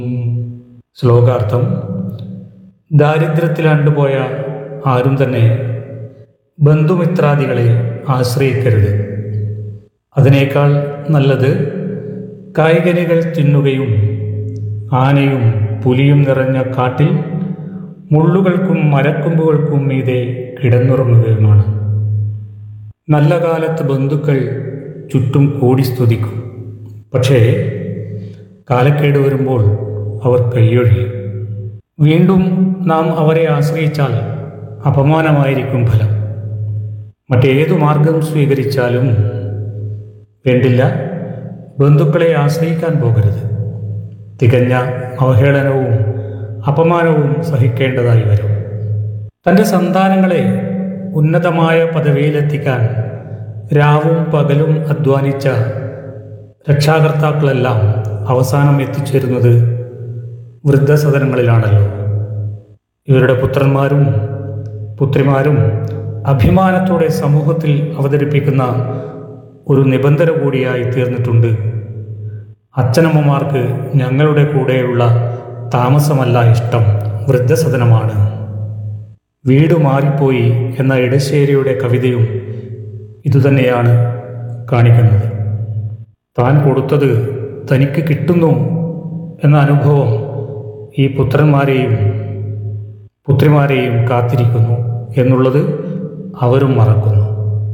ശ്ലോകാർത്ഥം ദാരിദ്ര്യത്തിലാണ്ടുപോയ ആരും തന്നെ ബന്ധുമിത്രാദികളെ ആശ്രയിക്കരുത് അതിനേക്കാൾ നല്ലത് കായികനികൾ തിന്നുകയും ആനയും പുലിയും നിറഞ്ഞ കാട്ടിൽ മുള്ളുകൾക്കും മരക്കൊമ്പുകൾക്കും മീതെ കിടന്നുറങ്ങുകയുമാണ് നല്ല കാലത്ത് ബന്ധുക്കൾ ചുറ്റും കൂടി സ്തുതിക്കും പക്ഷേ കാലക്കേട് വരുമ്പോൾ അവർ കൈയൊഴിയും വീണ്ടും നാം അവരെ ആശ്രയിച്ചാൽ അപമാനമായിരിക്കും ഫലം മറ്റേതു മാർഗം സ്വീകരിച്ചാലും വേണ്ടില്ല ബന്ധുക്കളെ ആശ്രയിക്കാൻ പോകരുത് തികഞ്ഞ അവഹേളനവും അപമാനവും സഹിക്കേണ്ടതായി വരും തൻ്റെ സന്താനങ്ങളെ ഉന്നതമായ പദവിയിലെത്തിക്കാൻ രാവും പകലും അധ്വാനിച്ച രക്ഷാകർത്താക്കളെല്ലാം അവസാനം എത്തിച്ചേരുന്നത് വൃദ്ധസദനങ്ങളിലാണല്ലോ ഇവരുടെ പുത്രന്മാരും പുത്രിമാരും അഭിമാനത്തോടെ സമൂഹത്തിൽ അവതരിപ്പിക്കുന്ന ഒരു നിബന്ധന കൂടിയായി തീർന്നിട്ടുണ്ട് അച്ഛനമ്മമാർക്ക് ഞങ്ങളുടെ കൂടെയുള്ള താമസമല്ല ഇഷ്ടം വൃദ്ധസദനമാണ് വീട് മാറിപ്പോയി എന്ന ഇടശ്ശേരിയുടെ കവിതയും ഇതുതന്നെയാണ് കാണിക്കുന്നത് താൻ കൊടുത്തത് തനിക്ക് കിട്ടുന്നു എന്ന അനുഭവം ഈ പുത്രന്മാരെയും പുത്രിമാരെയും കാത്തിരിക്കുന്നു എന്നുള്ളത് അവരും മറക്കുന്നു